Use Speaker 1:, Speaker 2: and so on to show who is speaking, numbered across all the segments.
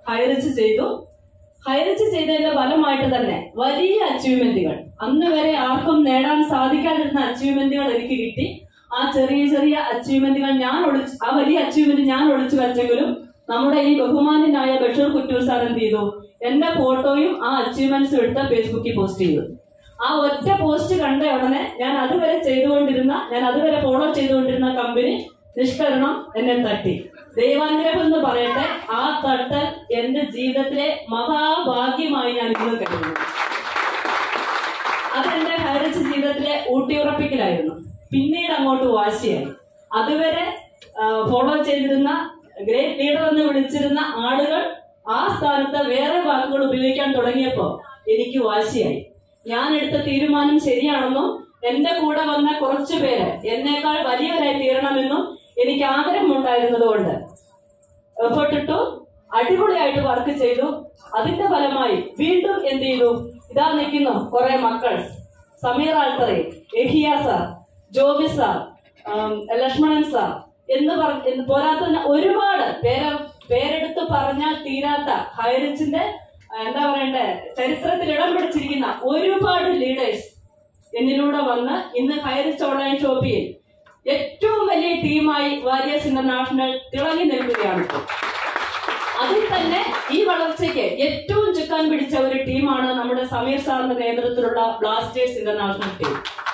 Speaker 1: ഹൈറിച്ച് ചെയ്തു ഹൈറിച്ച് ചെയ്തതിന്റെ ഫലമായിട്ട് തന്നെ വലിയ അച്ചീവ്മെന്റുകൾ അന്ന് വരെ ആർക്കും നേടാൻ സാധിക്കാതിരുന്ന അച്ചീവ്മെന്റുകൾ എനിക്ക് കിട്ടി ആ ചെറിയ ചെറിയ അച്ചീവ്മെന്റുകൾ ഞാൻ ഒളിച്ച് ആ വലിയ അച്ചീവ്മെന്റ് ഞാൻ ഒളിച്ചു വെച്ചെങ്കിലും നമ്മുടെ ഈ ബഹുമാന്യനായ ബഷീർ കുറ്റൂർ സാർ എന്ത് ചെയ്തു എന്റെ ഫോട്ടോയും ആ അച്ചീവ്മെന്റ്സും എടുത്ത് ഫേസ്ബുക്കിൽ പോസ്റ്റ് ചെയ്തു ആ ഒറ്റ പോസ്റ്റ് കണ്ട ഉടനെ ഞാൻ അതുവരെ ചെയ്തുകൊണ്ടിരുന്ന ഞാൻ അതുവരെ ഫോളോ ചെയ്തുകൊണ്ടിരുന്ന കമ്പനി നിഷ്കരണം എന്നെ തട്ടി ദൈവാനുഗ്രഹം എന്ന് പറയട്ടെ ആ തട്ടൽ എന്റെ ജീവിതത്തിലെ മഹാഭാഗ്യമായി ഞാൻ ഇന്ന് കരുതുന്നു അതെന്റെ ഹൈറിച്ച് ജീവിതത്തിലെ ഊട്ടിയുറപ്പിക്കലായിരുന്നു പിന്നീട് അങ്ങോട്ട് വാശിയായി അതുവരെ ഫോളോ ചെയ്തിരുന്ന ഗ്രേറ്റ് ലീഡർ എന്ന് വിളിച്ചിരുന്ന ആളുകൾ ആ സ്ഥാനത്ത് വേറെ വാക്കുകൾ ഉപയോഗിക്കാൻ തുടങ്ങിയപ്പോ എനിക്ക് വാശിയായി ഞാൻ എടുത്ത തീരുമാനം ശരിയാണെന്നും എന്റെ കൂടെ വന്ന കുറച്ചു പേര് എന്നേക്കാൾ വലിയവരായി തീരണമെന്നും എനിക്ക് ആഗ്രഹമുണ്ടായിരുന്നതുകൊണ്ട് എഫേർട്ട് ഇട്ടു അടിപൊളിയായിട്ട് വർക്ക് ചെയ്തു അതിന്റെ ഫലമായി വീണ്ടും എന്ത് ചെയ്തു ഇതാ നിൽക്കുന്നു കുറെ മക്കൾ സമീർ ആൽത്തറി എഹിയ സാർ ജോബി സാർ ആം, ലക്ഷ്മണൻ സാർ എന്ന് പറഞ്ഞ പോരാത്തതിന് ഒരുപാട് പേര് പേരെടുത്ത് പറഞ്ഞാൽ തീരാത്ത ഹൈറിച്ചിന്റെ ആ, എന്താ പറയണ്ടേ ചരിത്രത്തിൽ ഇടം പിടിച്ചിരിക്കുന്ന ഒരുപാട് ലീഡേഴ്സ് എന്നിലൂടെ വന്ന് ഇന്ന് ഹൈറിച്ച് ഓൺലൈൻ ഷോപ്പിൽ ഏറ്റവും വലിയ ടീമായി വാരിയേഴ്സ് ഇന്റർനാഷണൽ തിളങ്ങി നിൽക്കുകയാണ് ഇപ്പോൾ. അതിൽ തന്നെ ഈ വളർച്ചയ്ക്ക് ഏറ്റവും ചുക്കാൻ പിടിച്ച ഒരു ടീമാണ് നമ്മുടെ സമീർ സാറിന്റെ നേതൃത്വത്തിലുള്ള ബ്ലാസ്റ്റേഴ്സ് ഇന്റർനാഷണൽ ടീം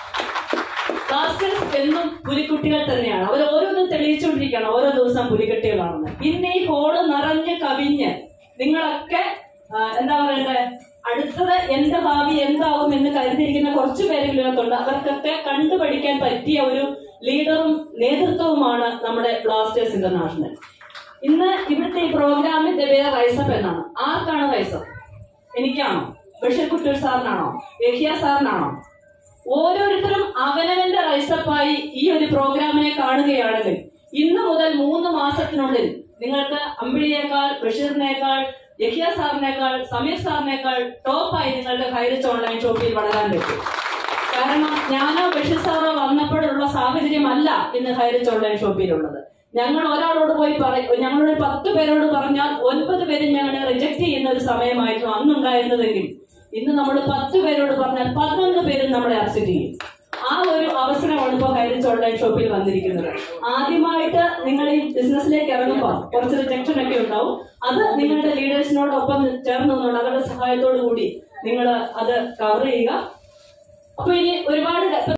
Speaker 1: ബ്ലാസ്റ്റേഴ്സ് എന്നും പുലിക്കുട്ടികൾ തന്നെയാണ് അവർ ഓരോന്നും തെളിയിച്ചുകൊണ്ടിരിക്കുകയാണ് ഓരോ ദിവസം പുലിക്കുട്ടികളാണെന്ന് ഇന്ന് ഈ ഹോള് നിറഞ്ഞ് കവിഞ്ഞ് നിങ്ങളൊക്കെ ആ, എന്താ പറയണ്ടേ അടുത്തത് എന്റെ ഭാവി എന്താവും എന്ന് കരുതിയിരിക്കുന്ന കുറച്ചു പേരെങ്കിലും ഇതിനകത്തുണ്ട് അവർക്കൊക്കെ കണ്ടുപഠിക്കാൻ പറ്റിയ ഒരു ലീഡറും നേതൃത്വവുമാണ് നമ്മുടെ ബ്ലാസ്റ്റേഴ്സ് ഇന്റർനാഷണൽ ഇന്ന് ഇവിടുത്തെ ഈ പ്രോഗ്രാമിന്റെ പേര് റൈസപ്പ് എന്നാണ് ആർക്കാണ് റൈസപ്പ് എനിക്കാണോ ബഷീർ കുട്ടൂർ സാറിനാണോ യഹിയ സാറിനാണോ ഓരോരുത്തരും അവനവന്റെ റൈസപ്പായി ഈ ഒരു പ്രോഗ്രാമിനെ കാണുകയാണെങ്കിൽ ഇന്ന് മുതൽ മൂന്ന് മാസത്തിനുള്ളിൽ നിങ്ങൾക്ക് അമ്പിളിയേക്കാൾ ബഷീറിനേക്കാൾ യഹിയ സാറിനേക്കാൾ സമീർ സാറിനേക്കാൾ ടോപ്പായി നിങ്ങൾക്ക് ഹൈറിച്ച് ഓൺലൈൻ ഷോപ്പിൽ വളരാൻ പറ്റും കാരണം ഞാനോ ബഷീർ സാറോ വന്നപ്പോഴുള്ള സാഹചര്യമല്ല ഇന്ന് ഹൈറിച്ച് ഓൺലൈൻ ഷോപ്പിലുള്ളത് ഞങ്ങൾ ഒരാളോട് പോയി പറയും ഞങ്ങളൊരു പത്ത് പേരോട് പറഞ്ഞാൽ ഒൻപത് പേരും ഞങ്ങളെ റിജക്ട് ചെയ്യുന്ന ഒരു സമയമായിരുന്നു അന്നുണ്ടായിരുന്നതെങ്കിൽ ഇന്ന് നമ്മൾ പത്ത് പേരോട് പറഞ്ഞാൽ പതിനൊന്ന് പേരും നമ്മളെ അക്സെപ്റ്റ് ചെയ്യും ആ ഒരു അവസരമാണ് ഇപ്പോൾ ഹൈറിച്ച് ഓൺലൈൻ ഷോപ്പിൽ വന്നിരിക്കുന്നത് ആദ്യമായിട്ട് നിങ്ങൾ ഈ ബിസിനസ്സിലേക്ക് ഇറങ്ങുമ്പോൾ കുറച്ച് റിജക്ഷൻ ഒക്കെ ഉണ്ടാവും അത് നിങ്ങളുടെ ലീഡേഴ്സിനോടൊപ്പം ചേർന്ന് നിന്നുള്ള അവരുടെ സഹായത്തോടു കൂടി നിങ്ങൾ അത് കവർ ചെയ്യുക അപ്പൊ ഇനി ഒരുപാട്